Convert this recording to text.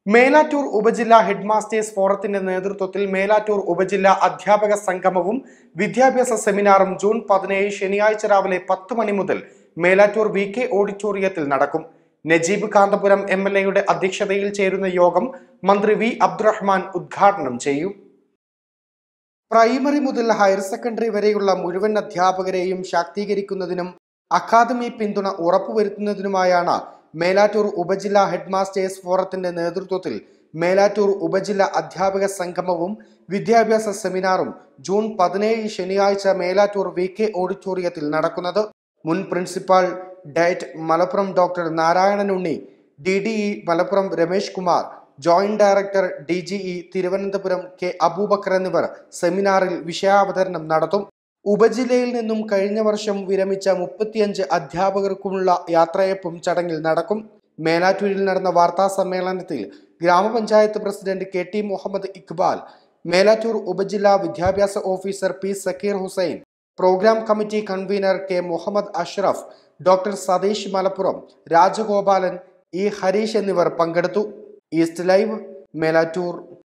മേലാറ്റൂർ ഉപജില്ലാ ഹെഡ്മാസ്റ്റേഴ്സ് ഫോറത്തിന്റെ നേതൃത്വത്തിൽ മേലാറ്റൂർ ഉപജില്ലാ അധ്യാപക സംഗമവും വിദ്യാഭ്യാസ സെമിനാറും ജൂൺ പതിനേഴ് ശനിയാഴ്ച രാവിലെ പത്ത് മണി മുതൽ മേലാറ്റൂർ വി കെ ഓഡിറ്റോറിയത്തിൽ നടക്കും നജീബ് കാന്തപുരം എം എൽ എയുടെ അധ്യക്ഷതയിൽ ചേരുന്ന യോഗം മന്ത്രി വി അബ്ദുറഹ്മാൻ ഉദ്ഘാടനം ചെയ്യും പ്രൈമറി മുതൽ ഹയർ സെക്കൻഡറി വരെയുള്ള മുഴുവൻ അധ്യാപകരെയും ശാക്തീകരിക്കുന്നതിനും അക്കാദമി പിന്തുണ ഉറപ്പുവരുത്തുന്നതിനുമായാണ് മേലാറ്റൂർ ഉപജില്ലാ ഹെഡ്മാസ്റ്റേഴ്സ് ഫോറത്തിന്റെ നേതൃത്വത്തിൽ മേലാറ്റൂർ ഉപജില്ലാ അധ്യാപക സംഗമവും വിദ്യാഭ്യാസ സെമിനാറും ജൂൺ പതിനേഴ് ശനിയാഴ്ച മേലാറ്റൂർ വി കെ ഓഡിറ്റോറിയത്തിൽ നടക്കുന്നത് മുൻ principal DIET Malappuram doctor Narayanan Unni D D E Malappuram Ramesh Kumar joint director D G E Thiruvananthapuram K Abubakar എന്നിവർ സെമിനാറിൽ വിഷയാവതരണം നടത്തും ഉപജില്ലയിൽ നിന്നും കഴിഞ്ഞ വർഷം വിരമിച്ച മുപ്പത്തിയഞ്ച് അധ്യാപകർക്കുമുള്ള യാത്രയപ്പും ചടങ്ങിൽ നടക്കും മേലാറ്റൂരിൽ നടന്ന വാർത്താ സമ്മേളനത്തിൽ ഗ്രാമപഞ്ചായത്ത് president K T Muhammad Iqbal Melattur ഉപജില്ലാ വിദ്യാഭ്യാസ officer P Sakir Hussain programme committee convener K Muhammad Ashraf doctor Satheesh Malappuram Rajagopalan E Harish എന്നിവർ പങ്കെടുത്തു ഈസ്റ്റ് ലൈവ് മേലാറ്റൂർ